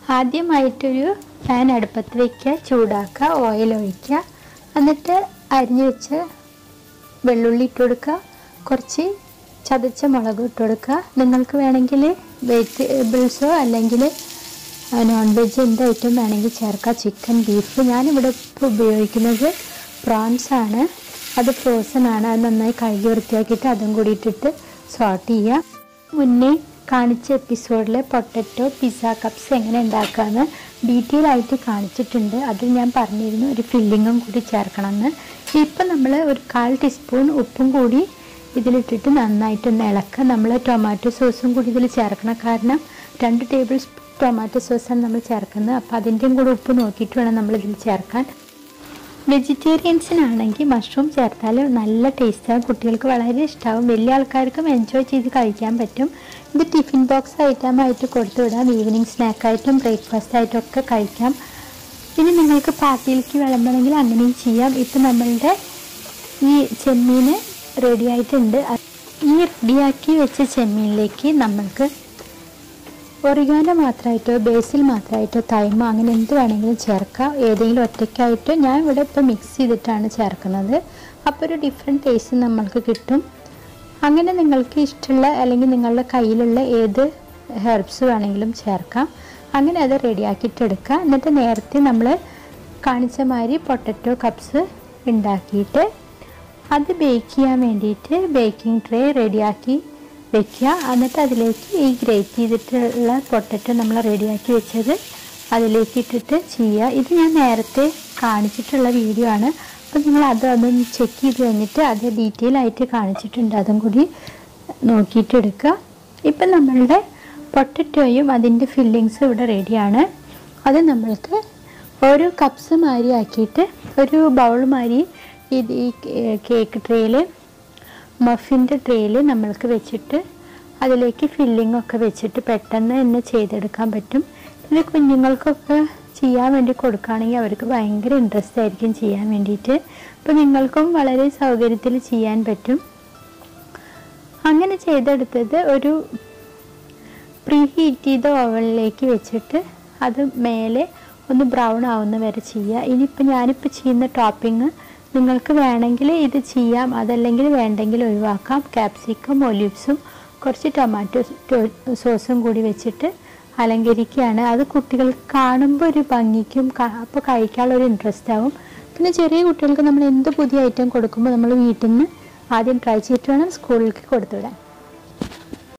ആദ്യമായിട്ടൊരു പാൻ അടുപ്പത്ത് വയ്ക്കുക ചൂടാക്കുക ഓയിൽ ഒഴിക്കുക എന്നിട്ട് അരിഞ്ഞു വെച്ച് വെള്ളുള്ളി ഇട്ട് കൊടുക്കുക കുറച്ച് ചതച്ച മുളക് ഇട്ട് കൊടുക്കുക നിങ്ങൾക്ക് വേണമെങ്കിൽ വെജിറ്റബിൾസോ അല്ലെങ്കിൽ നോൺ വെജ് എന്ത് ഐറ്റം വേണമെങ്കിൽ ചേർക്കാം ചിക്കൻ ബീഫ് ഞാനിവിടെ ഇപ്പോൾ ഉപയോഗിക്കുന്നത് പ്രോൺസ് ആണ് അത് ഫ്രോസൺ ആണ് അത് നന്നായി കഴുകി വൃത്തിയാക്കിയിട്ട് അതും കൂടി ഇട്ടിട്ട് സോട്ട് ചെയ്യുക മുന്നേ കാണിച്ച എപ്പിസോഡിൽ പൊട്ടറ്റോ പിസ്സ കപ്സ് എങ്ങനെ ഉണ്ടാക്കാമെന്ന് ഡീറ്റെയിൽ ആയിട്ട് കാണിച്ചിട്ടുണ്ട് അതിൽ ഞാൻ പറഞ്ഞിരുന്നു ഒരു ഫില്ലിങ്ങും കൂടി ചേർക്കണമെന്ന് ഇപ്പം നമ്മൾ ഒരു കാൽ ടീസ്പൂൺ ഉപ്പും കൂടി ഇതിലിട്ടിട്ട് നന്നായിട്ടൊന്ന് ഇളക്കുക നമ്മൾ ടൊമാറ്റോ സോസും കൂടി ഇതിൽ ചേർക്കണം കാരണം രണ്ട് ടേബിൾ സ്പൂൺ ടൊമാറ്റോ സോസാണ് നമ്മൾ ചേർക്കുന്നത് അപ്പോൾ അതിൻ്റെയും കൂടെ ഉപ്പ് നോക്കിയിട്ട് വേണം നമ്മൾ ഇതിൽ ചേർക്കാൻ വെജിറ്റേറിയൻസിനാണെങ്കിൽ മഷ്റൂം ചേർത്താൽ നല്ല ടേസ്റ്റാണ് കുട്ടികൾക്ക് വളരെ ഇഷ്ടമാവും വലിയ ആൾക്കാർക്കും എൻജോയ് ചെയ്ത് കഴിക്കാൻ പറ്റും ഇത് ടിഫിൻ ബോക്സ് ഐറ്റമായിട്ട് കൊടുത്തു വിടാം ഈവനിങ് സ്നാക്കായിട്ടും ബ്രേക്ക്ഫാസ്റ്റ് ആയിട്ടും ഒക്കെ കഴിക്കാം ഇനി നിങ്ങൾക്ക് പാർട്ടിയിലേക്ക് വിളമ്പണമെങ്കിൽ അങ്ങനെയും ചെയ്യാം ഇപ്പം നമ്മളുടെ ഈ ചെമ്മീൻ റെഡി ആയിട്ടുണ്ട് ഈ റെഡിയാക്കി വെച്ച ചെമ്മീനിലേക്ക് നമ്മൾക്ക് ഒറിഗാനോ മാത്രമായിട്ടോ ബേസിൽ മാത്രമായിട്ടോ തൈമ അങ്ങനെ എന്ത് വേണമെങ്കിലും ചേർക്കാം ഏതെങ്കിലും ഒറ്റയ്ക്കായിട്ടോ ഞാൻ ഇവിടെ ഇപ്പോൾ മിക്സ് ചെയ്തിട്ടാണ് ചേർക്കുന്നത് അപ്പോൾ ഒരു ഡിഫറെൻറ്റ് ടേസ്റ്റ് നമ്മൾക്ക് കിട്ടും അങ്ങനെ നിങ്ങൾക്ക് ഇഷ്ടമുള്ള അല്ലെങ്കിൽ നിങ്ങളുടെ കയ്യിലുള്ള ഏത് ഹെർബ്സ് വേണമെങ്കിലും ചേർക്കാം അങ്ങനെ അത് റെഡിയാക്കിയിട്ട് എടുക്കുക എന്നിട്ട് നേരത്തെ നമ്മൾ കാണിച്ച മാതിരി പൊട്ടറ്റോ കപ്സ് ഉണ്ടാക്കിയിട്ട് അത് ബേക്ക് ചെയ്യാൻ വേണ്ടിയിട്ട് ബേക്കിംഗ് ട്രേ റെഡിയാക്കി വെക്കുക എന്നിട്ട് അതിലേക്ക് ഈ ഗ്രേറ്റ് ചെയ്തിട്ടുള്ള പൊട്ടറ്റോ നമ്മൾ റെഡിയാക്കി വെച്ചത് അതിലേക്ക് ഇട്ടിട്ട് ചെയ്യുക ഇത് ഞാൻ നേരത്തെ കാണിച്ചിട്ടുള്ള വീഡിയോ ആണ് അപ്പോൾ നിങ്ങൾ അത് അതൊന്ന് ചെക്ക് ചെയ്ത് കഴിഞ്ഞിട്ട് അത് ഡീറ്റെയിൽ ആയിട്ട് കാണിച്ചിട്ടുണ്ട് അതും കൂടി നോക്കിയിട്ട് എടുക്കുക ഇപ്പം നമ്മളുടെ പൊട്ടറ്റോയും അതിൻ്റെ ഫില്ലിങ്സും ഇവിടെ റെഡിയാണ് അത് നമ്മൾക്ക് ഓരോ കപ്സ് മാതിരി ആക്കിയിട്ട് ഒരു ബൗൾ മാതിരി ഇത് ഈ കേക്ക് ട്രേയിൽ മഫിൻ്റെ ട്രേയിൽ നമ്മൾക്ക് വെച്ചിട്ട് അതിലേക്ക് ഫില്ലിംഗ് ഒക്കെ വെച്ചിട്ട് പെട്ടെന്ന് തന്നെ ചെയ്തെടുക്കാൻ പറ്റും ഇത് കുഞ്ഞുങ്ങൾക്കൊക്കെ ചെയ്യാൻ വേണ്ടി കൊടുക്കുകയാണെങ്കിൽ അവർക്ക് ഭയങ്കര ഇൻട്രസ്റ്റ് ആയിരിക്കും ചെയ്യാൻ വേണ്ടിയിട്ട് അപ്പോൾ നിങ്ങൾക്കും വളരെ സൗകര്യത്തിൽ ചെയ്യാൻ പറ്റും അങ്ങനെ ചെയ്തെടുത്തത് ഒരു പ്രീ ഹീറ്റ് ചെയ്ത ഓവനിലേക്ക് വെച്ചിട്ട് അത് മേലെ ഒന്ന് ബ്രൗൺ ആവുന്ന വരെ ചെയ്യുക ഇനിയിപ്പോൾ ഞാനിപ്പോൾ ചെയ്യുന്ന ടോപ്പിംഗ് നിങ്ങൾക്ക് വേണമെങ്കിൽ ഇത് ചെയ്യാം അതല്ലെങ്കിൽ വേണ്ടെങ്കിൽ ഒഴിവാക്കാം ക്യാപ്സിക്കം ഒലിവ്സും കുറച്ച് ടൊമാറ്റോ സോസും കൂടി വെച്ചിട്ട് അലങ്കരിക്കുകയാണ് അത് കുട്ടികൾക്ക് കാണുമ്പോൾ ഒരു ഭംഗിക്കും അപ്പോൾ കഴിക്കാനുള്ള ഒരു ഇൻട്രസ്റ്റ് ആവും പിന്നെ ചെറിയ കുട്ടികൾക്ക് നമ്മൾ എന്ത് പുതിയ ഐറ്റം കൊടുക്കുമ്പോൾ നമ്മൾ വീട്ടിൽ നിന്ന് ആദ്യം ട്രൈ ചെയ്തിട്ട് വേണം സ്കൂളിലേക്ക് കൊടുത്തുവിടാൻ